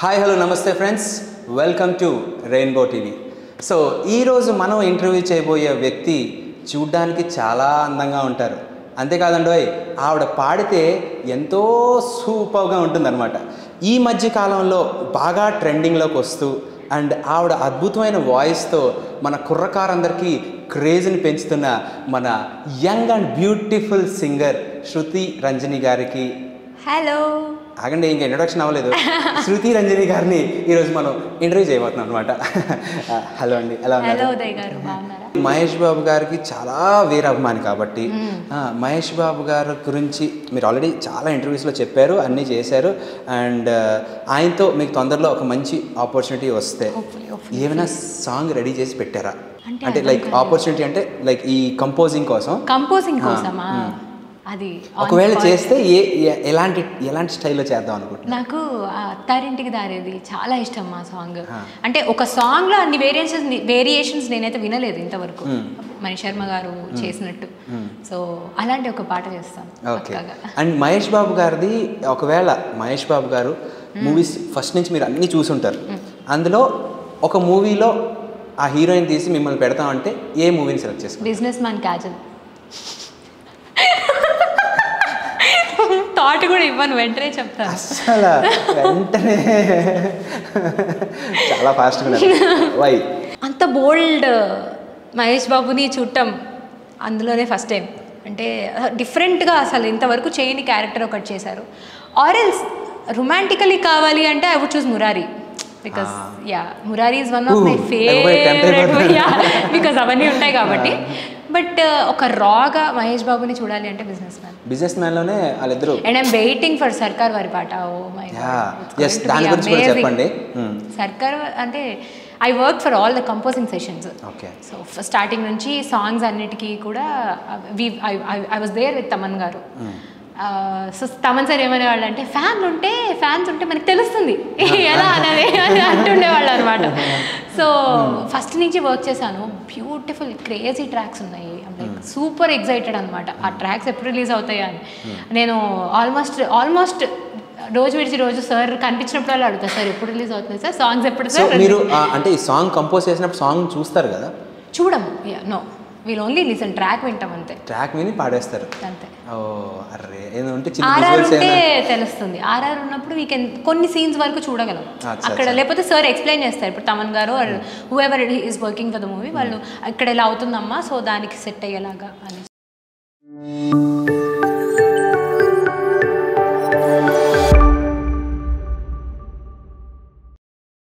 Hi hello namaste friends welcome to Rainbow TV so ఈరోజు మనం interview చేయబోయే వ్యక్తి చూడ్డానికి చాలా అందంగా ఉంటారు అంతేకాదండోయ్ ఆవిడ పాడితే ఎంతో సూపర్గా ఉంటుందన్నమాట ఈ మధ్య కాలంలో బాగా ట్రెండింగ్లోకి వస్తూ అండ్ ఆవిడ అద్భుతమైన వాయిస్తో మన కుర్రకారందరికీ క్రేజ్ని పెంచుతున్న మన young and beautiful singer Shruti Ranjani గారికి హలో ఆగండి ఇంకా ఇంట్రొడక్షన్ అవ్వలేదు శృతి రంజని గారిని ఈరోజు మనం ఇంటర్వ్యూ చేయబోతున్నాం అనమాట హలో అండి ఎలా హలో ఉన్నారు ఉదయ్ గారు బాగున్నారా మహేష్ బాబు గారికి చాలా వీరాభిమాని కాబట్టి ఆ, మహేష్ బాబు గారి గురించి మీరు ఆల్రెడీ చాలా ఇంటర్వ్యూస్లో చెప్పారు అన్నీ చేశారు అండ్ ఆయనతో మీకు తొందరలో ఒక మంచి ఆపర్చునిటీ వస్తే Hopefully, hopefully. ఏమైనా సాంగ్ రెడీ చేసి పెట్టారా అంటే అంటే అర్థం లైక్ ఆపర్చునిటీ అంటే లైక్ ఈ కంపోజింగ్ కోసం కంపోజింగ్ కోసమా అది on ఒకవేళ spot. చేస్తే ఏ ఏ- ఎలాంటి ఎలాంటి స్టైల్లో చేద్దాం అనుకుంటున్నాను నాకు ఆ అత్తారింటికి దారేది చాలా ఇష్టం మా సాంగ్ అంటే ఒక సాంగ్ లో అన్ని వేరియేషన్స్ వేరియేషన్స్ నేనైతే వినలేదు ఇంతవరకు మణి శర్మ గారు చేసినట్టు సో అలాంటి ఒక పాట చేస్తాను ఓకే పక్కాగా. అండ్ మహేష్ బాబు గారిది ఒకవేళ మహేష్ బాబు గారు మూవీస్ ఫస్ట్ నుంచి మీరు అన్నీ చూసుంటారు అందులో ఒక మూవీలో ఆ హీరోయిన్ తీసి మిమ్మల్ని పెడతామంటే ఏ మూవీని సెలెక్ట్ చేసుకుంటారు బిజినెస్ మ్యాన్ క్యాజల్ థాట్ కూడా ఇవ్వను వెంటనే చెప్తాను అసలు వెంటనే చాలా ఫాస్ట్గా వై అంత బోల్డ్ మహేష్ బాబుని చూడటం అందులోనే ఫస్ట్ టైం అంటే డిఫరెంట్గా అసలు ఇంతవరకు చేయని క్యారెక్టర్ ఒకటి చేశారు ఆరెల్స్ రొమాంటికలీ కావాలి అంటే I would choose Murari because yeah Murari is one of my Ooh, everybody tempted favourite about- yeah because అవన్నీ ఉంటాయి కాబట్టి బట్ ఒక రాగా మహేష్ బాబుని చూడాలి అంటే బిజినెస్ మ్యాన్ బిజినెస్ మ్యాన్లోనే వాళ్ళిద్దరు అండ్ ఐమ్ వెయిటింగ్ ఫర్ సర్కార్ వారి పాట ఓ మై ఎస్ దాని గురించి కూడా చెప్పండి Hmm. సర్కార్ అంటే I work for all the composing sessions okay so starting నుంచి సాంగ్స్ అన్నిటికీ కూడా I was there with Thaman garu so Thaman sir ఏమనేవాళ్ళు అంటే ఫ్యాన్ ఉంటే ఫ్యాన్స్ ఉంటే మనకి తెలుస్తుంది ఎలా అనేది అని అంటుండేవాళ్ళు అనమాట సో ఫస్ట్ నుంచి వర్క్ చేశాను బ్యూటిఫుల్ క్రేజీ ట్రాక్స్ ఉన్నాయి లైక్ సూపర్ ఎగ్జైటెడ్ అనమాట ఆ ట్రాక్స్ ఎప్పుడు రిలీజ్ అవుతాయా అని నేను ఆల్మోస్ట్ ఆల్మోస్ట్ రోజు విడిచి రోజు సార్ కనిపించినప్పుడు అడుగుతా సార్ ఎప్పుడు రిలీజ్ అవుతుంది సార్ సాంగ్స్ ఎప్పుడు సో సార్ మీరు ఆ, అంటే ఈ సాంగ్ కంపోజ్ చేసినప్పుడు సాంగ్ చూస్తారు కదా చూడము no we'll only listen track వింటాం అంతే ట్రాక్ విని పాడేస్తారు అంతే ఓ అర్రే ఏదంటే చిన్న ఆర్ఆర్ visuals ఉంటే ఏమైనా తెలుస్తుంది ఆర్ఆర్ ఉన్నప్పుడు వీ కెన్ కొన్ని సీన్స్ వరకు చూడగలం అచ్చా, అక్కడ లేకపోతే సార్ ఎక్స్ప్లెయిన్ చేస్తారు ఇప్పుడు Thaman garu whoever is working for the movie వాళ్ళు ఇక్కడ ఇలా అవుతుందమ్మా సో దానికి సెట్ అయ్యేలాగా అని